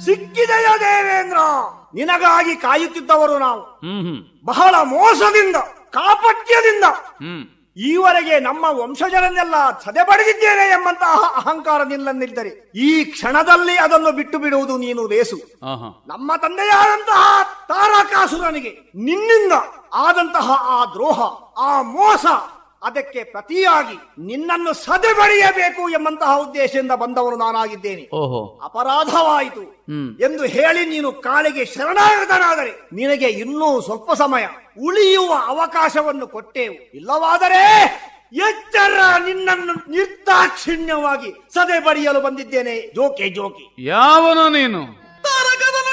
ಸಿಕ್ಕಿದೆಯ ದೇವೇಂದ್ರ ನಿನಗಾಗಿ ಕಾಯುತ್ತಿದ್ದವರು ನಾವು ಹ್ಮ್ ಹ್ಮ್ ಬಹಳ ಮೋಸದಿಂದ ಕಾಪಟ್ಯದಿಂದ ಹ್ಮ್ ಈವರೆಗೆ ನಮ್ಮ ವಂಶಜರನ್ನೆಲ್ಲ ಸದೆಬಡಿದಿದ್ದೇನೆ ಎಂಬಂತಹ ಅಹಂಕಾರ ನಿಲ್ಲನ್ನಿದ್ದರೆ ಈ ಕ್ಷಣದಲ್ಲಿ ಅದನ್ನು ಬಿಟ್ಟು ಬಿಡುವುದು ನೀನು ಲೇಸು ಆಹಾ ನಮ್ಮ ತಂದೆಯಾದಂತಹ ತಾರಕಾಸುರನಿಗೆ ನಿನ್ನಿಂದ ಆದಂತಹ ಆ ದ್ರೋಹ ಆ ಮೋಸ ಅದಕ್ಕೆ ಪ್ರತಿಯಾಗಿ ನಿನ್ನನ್ನು ಸದೆಬಡಿಯಬೇಕು ಎಂಬಂತಹ ಉದ್ದೇಶದಿಂದ ಬಂದವನು ನಾನಾಗಿದ್ದೇನೆ ಓಹೋ ಅಪರಾಧವಾಯಿತು ಹ್ಮ್ ಎಂದು ಹೇಳಿ ನೀನು ಕಾಳಿಗೆ ಶರಣಾಗತನಾದರೆ ನಿನಗೆ ಇನ್ನೂ ಸ್ವಲ್ಪ ಸಮಯ ಉಳಿಯುವ ಅವಕಾಶವನ್ನು ಕೊಟ್ಟೆವು ಇಲ್ಲವಾದರೆ ಎಚ್ಚರ ನಿನ್ನನ್ನು ನಿರ್ದಾಕ್ಷಿಣ್ಯವಾಗಿ ಸದೆ ಬಡಿಯಲು ಬಂದಿದ್ದೇನೆ ಜೋಕೆ ಜೋಕೆ ಯಾವನು ನೀನು ತಾರಕದ